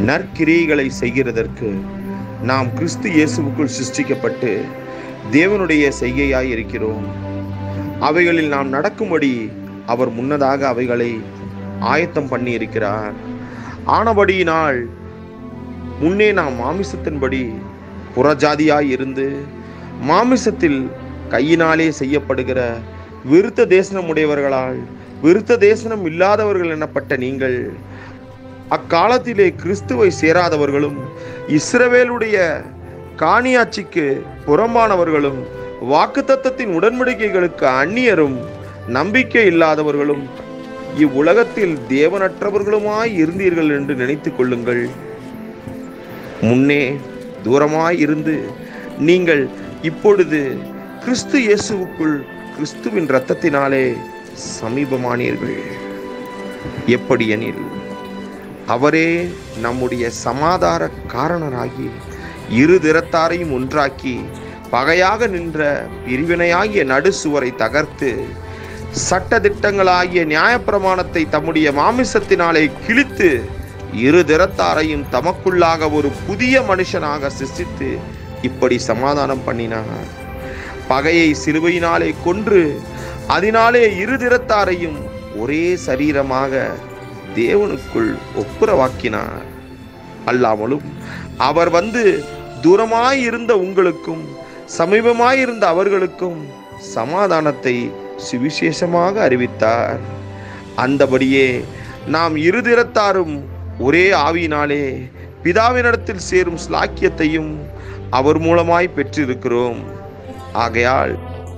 நற்கிரியைகளை செய்கிறதற்கு நாம் கிறிஸ்து இயேசுவுக்குள் சிருஷ்டிக்கப்பட்டு தேவனுடைய செய்கையாய் இருக்கிறோம் அவைகளில் நாம் நடக்கும்படி அவர் முன்னதாக அவைகளை ஆயத்தம் பண்ணி இருக்கிறார் ஆனபடியினால் முன்னே நாம் மாமிசத்தின்படி புறஜாதியாய் இருந்து மாமிசத்தில் கையினாலே செய்யப்படுகிற விருத்த தேசனம் உடையவர்களால் விருத்த தேசனம் இல்லாதவர்கள் எனப்பட்ட நீங்கள் அக்காலத்திலே கிறிஸ்துவை சேராதவர்களும் இஸ்ரவேலுடைய காணியாட்சிக்கு புறம்பானவர்களும் வாக்குத்தத்தத்தின் உடன்படிக்கைகளுக்கு அந்நியரும் நம்பிக்கை இல்லாதவர்களும் இவ்வுலகத்தில் தேவனற்றவர்களுமாய் இருந்தீர்கள் என்று நினைத்துக் கொள்ளுங்கள் முன்னே தூரமாய் இருந்து நீங்கள் இப்பொழுது கிறிஸ்து இயேசுவுக்குள் கிறிஸ்துவின் இரத்தத்தினாலே சமீபமானீர்கள் எப்படி எனில் அவரே நம்முடைய சமாதார காரணராகி இரு திறத்தாரையும் ஒன்றாக்கி பகையாக நின்ற பிரிவினையாகிய நடுசுவரை தகர்த்து சட்டதிட்டங்களாகிய நியாயப்பிரமாணத்தை தம்முடைய மாமிசத்தினாலே கிழித்து இரு திறத்தாரையும் தமக்குள்ளாக ஒரு புதிய மனுஷனாக சிருஷ்டித்து இப்படி சமாதானம் பண்ணினார் பகையை சிலுவையினாலே கொன்று அதனாலே இரு திறத்தாரையும் ஒரே சரீரமாக தேவனுக்குள் ஒப்புரவாக்கினார் அல்லாமலும் அவர் வந்து தூரமாயிருந்த உங்களுக்கும் சமீபமாயிருந்த அவர்களுக்கும் சமாதானத்தை சுவிசேஷமாக அறிவித்தார் அந்தபடியே நாம் இருதிறத்தாரும் ஒரே ஆவியினாலே பிதாவினிடத்தில் சேரும் ஸ்லாக்கியத்தையும் அவர் மூலமாய் பெற்றிருக்கிறோம் ஆகையால்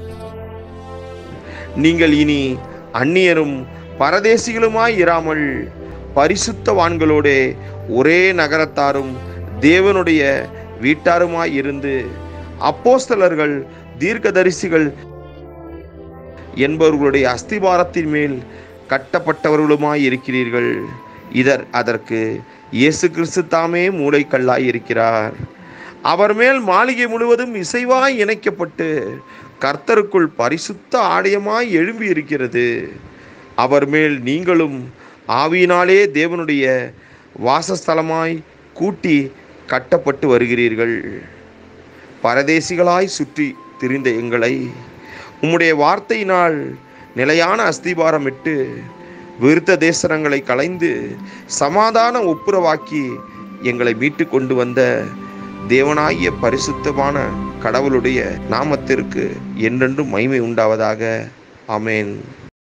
நீங்கள் இனி அந்நியரும் பரதேசிகளுமாய் இராமல் பரிசுத்தவான்களோடே ஒரே நகரத்தாரும் தேவனுடைய வீட்டாருமாய் இருந்து அப்போஸ்தலர்கள் தீர்க்கதரிசிகள் என்பவர்களுடைய அஸ்திபாரத்தின் மேல் கட்டப்பட்டவர்களுமாய் இருக்கிறீர்கள் இதர் அதற்கு இயேசு கிறிஸ்து தாமே மூளைக்கல்லாய் இருக்கிறார் அவர் மேல் மாளிகை முழுவதும் இசைவாய் இணைக்கப்பட்டு கர்த்தருக்குள் பரிசுத்த ஆலயமாய் எழும்பி இருக்கிறது அவர் மேல் நீங்களும் ஆவியினாலே தேவனுடைய வாசஸ்தலமாய் கூட்டி கட்டப்பட்டு வருகிறீர்கள் பரதேசிகளாய் சுற்றி திரிந்த எங்களை உம்முடைய வார்த்தையினால் நிலையான அஸ்திபாரமிட்டு விருத்த தேசனங்களை களைந்து சமாதான ஒப்புரவாக்கி எங்களை மீட்டு கொண்டு வந்த தேவனாகிய பரிசுத்தமான கடவுளுடைய நாமத்திற்கு என்றென்றும் மகிமை உண்டாவதாக ஆமென்